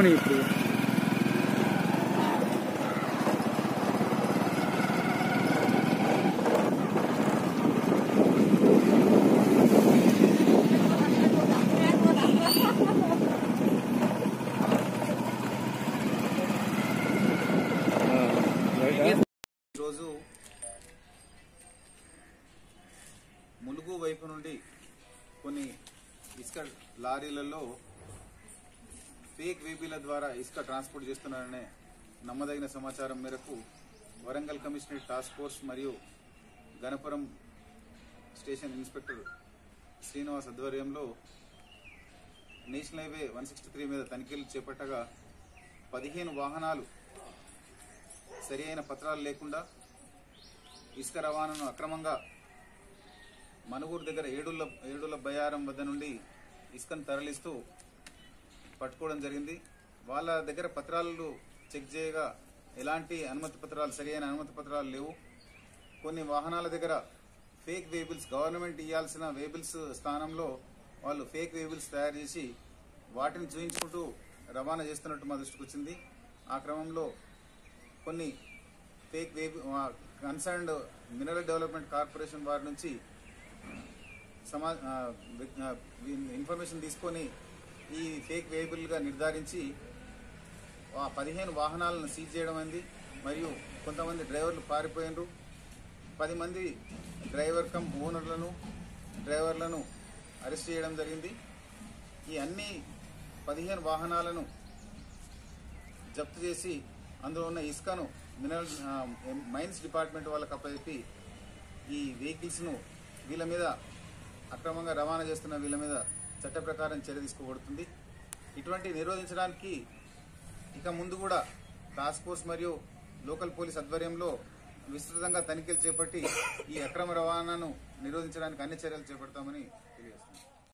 పోనీ ఇప్పుడు ఆ, రైటా? ఈరోజు ములుగు వైపు నుండి కొన్ని ఇసుక లారీలలో ఫేక్ వీపీల ద్వారా ఇసుక ట్రాన్స్పోర్ట్ చేస్తున్నారనే నమ్మదగిన సమాచారం మేరకు వరంగల్ కమిషనరేట్ టాస్క్ ఫోర్స్ మరియు గణపురం స్టేషన్ ఇన్స్పెక్టర్ శ్రీనివాస్ ఆధ్వర్యంలో national highway one sixty three మీద తనిఖీలు చేపట్టగా పదిహేను వాహనాలు సరి అయిన పత్రాలు లేకుండా ఇసుక రవాణాను అక్రమంగా మనుగూరు దగ్గర ఏడుల ఏడుల బయారం వద్ద నుండి ఇసుకను తరలిస్తూ పట్టుకోవడం జరిగింది వాళ్ళ దగ్గర పత్రాలు చెక్ చేయగా ఎలాంటి అనుమతి పత్రాలు సరి అయిన అనుమతి పత్రాలు లేవు కొన్ని వాహనాల దగ్గర ఫేక్ వెహికల్స్ గవర్నమెంట్ ఇవ్వాల్సిన వెహికల్స్ స్థానంలో వాళ్ళు ఫేక్ వెహికల్స్ తయారు చేసి వాటిని చూయించుకుంటూ రవాణా చేస్తున్నట్టు మా దృష్టికి వచ్చింది ఆ క్రమంలో కొన్ని ఫేక్ వేబ్ కన్సర్న్డ్ మినరల్ డెవలప్మెంట్ కార్పొరేషన్ వారి నుంచి సమా ఆ, వి- ఆ, వి- ఇన్ఫర్మేషన్ తీసుకొని ఈ ఫేక్ వెహికల్గా నిర్ధారించి ఆ పదిహేను వాహనాలను సీజ్ చేయడం అయింది మరియు కొంతమంది డ్రైవర్లు పారిపోయినరు పది మంది డ్రైవర్ కమ్ ఓనర్లను డ్రైవర్లను అరెస్ట్ చేయడం జరిగింది ఈ అన్ని పదిహేను వాహనాలను జప్తు చేసి అందులో ఉన్న ఇసుకను మినరల్ ఆ, మైన్స్ డిపార్ట్మెంట్ వాళ్ళకి అప్పచెప్పి ఈ వెహికల్స్ను వీళ్ళ మీద అక్రమంగా రవాణా చేస్తున్న వీళ్ళ మీద చట్ట ప్రకారం చర్య తీసుకోబడుతుంది ఇటువంటి నిరోధించడానికి ఇక ముందు కూడా టాస్క్ ఫోర్స్ మరియు లోకల్ పోలీస్ ఆధ్వర్యంలో విస్తృతంగా తనిఖీలు చేపట్టి ఈ అక్రమ రవాణాను నిరోధించడానికి అన్ని చర్యలు చేపడతామని తెలియజేస్తున్నాం